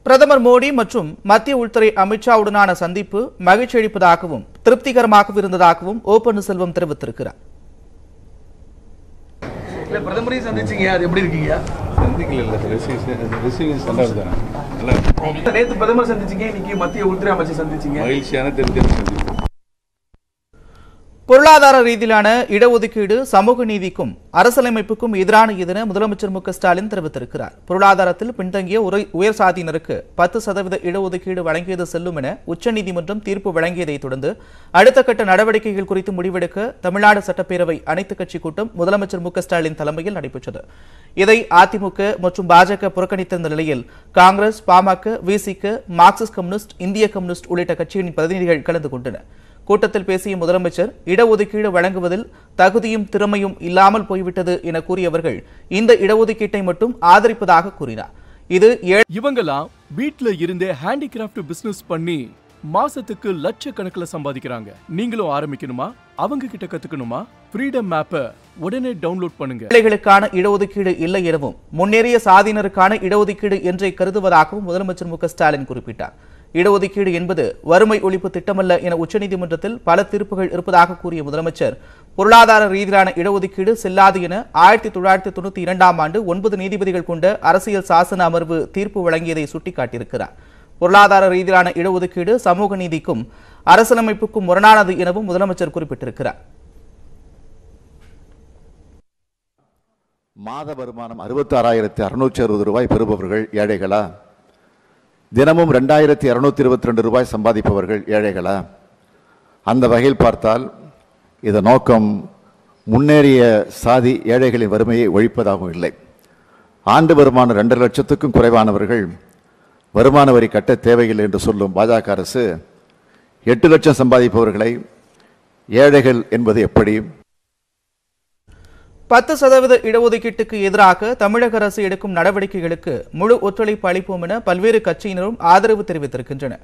பிரதமர் மோடி மற்றும் மத்திய உள்துறை அமித்ஷாவுடனான சந்திப்பு மகிழ்ச்சி அளிப்பதாகவும் திருப்திகரமாகவும் இருந்ததாகவும் ஓ பன்னீர்செல்வம் தெரிவித்திருக்கிறார் இல்ல பிரதமரையும் சந்திச்சீங்க அது எப்படி இருக்கீங்க சந்திக்கல இல்லை ரிசீவ் ரிசீவிங் சென்டர் தானே நல்லா இருக்கு. நேத்து பிரதமர் சந்திச்சீங்க இன்னைக்கு மத்திய உள்துறை அமைச்சர் சந்திச்சீங்க மகிழ்ச்சியான திருப்தியான சந்திப்பு பொருளாதார ரீதியிலான இடஒதுக்கீடு சமூக நீதிக்கும் அரசியலமைப்புக்கும் எதிரான என முதலமைச்சர் மு க ஸ்டாலின் தெரிவித்திருக்கிறார் பொருளாதாரத்தில் பின்தங்கிய உரை- உயர் சாதியினருக்கு பத்து சதவீத இடஒதுக்கீடு வழங்கியது செல்லும் என உச்சநீதிமன்றம் தீர்ப்பு வழங்கியதைத் தொடர்ந்து அடுத்த கட்ட நடவடிக்கைகள் குறித்து முடிவெடுக்க தமிழ்நாடு சட்டப்பேரவை அனைத்துக் கட்சி கூட்டம் முதலமைச்சர் மு க ஸ்டாலின் தலைமையில் நடைபெற்றது இதை அதிமுக மற்றும் பாஜக புறக்கணித்திருந்த நிலையில் காங்கிரஸ் பாமக விசிக மார்க்சிஸ்ட் கம்யூனிஸ்ட் இந்திய கம்யூனிஸ்ட் உள்ளிட்ட கட்சியின் பிரதிநிதிகள் கலந்து கொண்டனர் கூட்டத்தில் பேசிய முதலமைச்சர் இடஒதுக்கீடு வழங்குவதில் தகுதியும் திறமையும் இல்லாமல் போய்விட்டது என கூறியவர்கள் இந்த இடஒதுக்கீட்டை மட்டும் ஆதரிப்பதாக கூறினார் இது ஏழை இவங்கெல்லாம் வீட்ல இருந்தே ஹேண்டிகிராஃப்ட் பிசினஸ் பண்ணி மாசத்துக்கு லட்சக்கணக்கில் சம்பாதிக்கிறாங்க நீங்களும் ஆரம்பிக்கணுமா அவங்க கிட்ட கத்துக்கணுமா ஃப்ரீடம் மேப்பை உடனே டவுன்லோட் பண்ணுங்க ஏழைகளுக்கான இடஒதுக்கீடு இல்லை எனவும் முன்னேறிய சாதியினருக்கான இடஒதுக்கீடு என்றே கருதுவதாகவும் முதலமைச்சர் மு க ஸ்டாலின் குறிப்பிட்டார் இடஒதுக்கீடு என்பது வறுமை ஒழிப்பு திட்டமல்ல என உச்சநீதிமன்றத்தில் பல தீர்ப்புகள் இருப்பதாக கூறிய முதலமைச்சர் பொருளாதார ரீதியிலான இடஒதுக்கீடு செல்லாது என ஆயிரத்தி தொள்ளாயிரத்தி தொண்ணூத்தி இரண்டாம் ஆண்டு ஒன்பது நீதிபதிகள் கொண்ட அரசியல் சாசன அமர்வு தீர்ப்பு வழங்கியதை சுட்டிக்காட்டியிருக்கிறார் பொருளாதார ரீதியிலான இடஒதுக்கீடு சமூக நீதிக்கும் அரசியலமைப்புக்கும் முரணானது எனவும் முதலமைச்சர் குறிப்பிட்டிருக்கிறார் மாத வருமானம் அறுபத்தாறாயிரத்தி அறுநூற்றி அறுபது ரூபாய் பெறுபவர்கள் ஏழைகளா தினமும் ரெண்டாயிரத்தி இரநூத்தி இருபத்தி ரெண்டு ரூபாய் சம்பாதிப்பவர்கள் ஏழைகளா அந்த வகையில் பார்த்தால் இந்த நோக்கம் முன்னேறிய சாதி ஏழைகளின் வறுமையை ஒழிப்பதாகவும் இல்லை ஆண்டு வருமானம் ரெண்டு லட்சத்துக்கும் குறைவானவர்கள் வருமான வரி கட்ட தேவையில்லை என்று சொல்லும் பாஜக அரசு எட்டு லட்சம் சம்பாதிப்பவர்களை ஏழைகள் என்பது எப்படி பத்து சதவீத இடஒதுக்கீட்டுக்கு எதிராக தமிழக அரசு எடுக்கும் நடவடிக்கைகளுக்கு முழு ஒத்துழைப்பு அளிப்போம் என பல்வேறு கட்சியினரும் ஆதரவு தெரிவித்திருக்கின்றனர்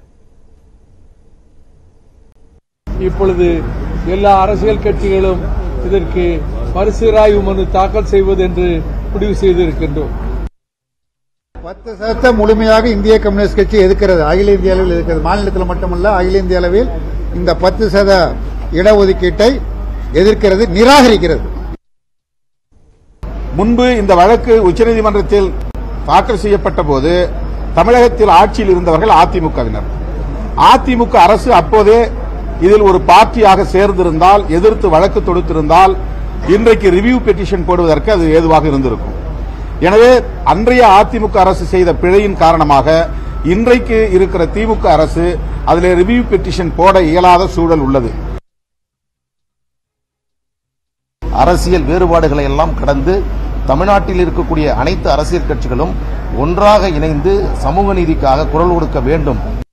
இப்பொழுது எல்லா அரசியல் கட்சிகளும் இதற்கு மறுசீராய்வு மனு தாக்கல் செய்வது என்று முடிவு செய்திருக்கின்றோம் பத்து சதத்தை முழுமையாக இந்திய கம்யூனிஸ்ட் கட்சி எதிர்க்கிறது அகில இந்திய அளவில் எதிர்க்கிறது மாநிலத்தில் மட்டுமல்ல அகில இந்திய அளவில் இந்த பத்து சத இடஒதுக்கீட்டை எதிர்க்கிறது நிராகரிக்கிறது முன்பு இந்த வழக்கு உச்சநீதிமன்றத்தில் தாக்கல் செய்யப்பட்ட போது தமிழகத்தில் ஆட்சியில் இருந்தவர்கள் அதிமுகவினர் அதிமுக அரசு அப்போதே இதில் ஒரு பார்ட்டியாக சேர்ந்திருந்தால் எதிர்த்து வழக்கு தொடுத்திருந்தால் இன்றைக்கு ரிவ்யூ பெட்டிஷன் போடுவதற்கு அது ஏதுவாக இருந்திருக்கும் எனவே அன்றைய அதிமுக அரசு செய்த பிழையின் காரணமாக இன்றைக்கு இருக்கிற திமுக அரசு அதில் ரிவ்யூ பெட்டிஷன் போட இயலாத சூழல் உள்ளது அரசியல் வேறுபாடுகளை எல்லாம் கடந்து தமிழ்நாட்டில் இருக்கக்கூடிய அனைத்து அரசியல் கட்சிகளும் ஒன்றாக இணைந்து சமூக நீதிக்காக குரல் கொடுக்க வேண்டும்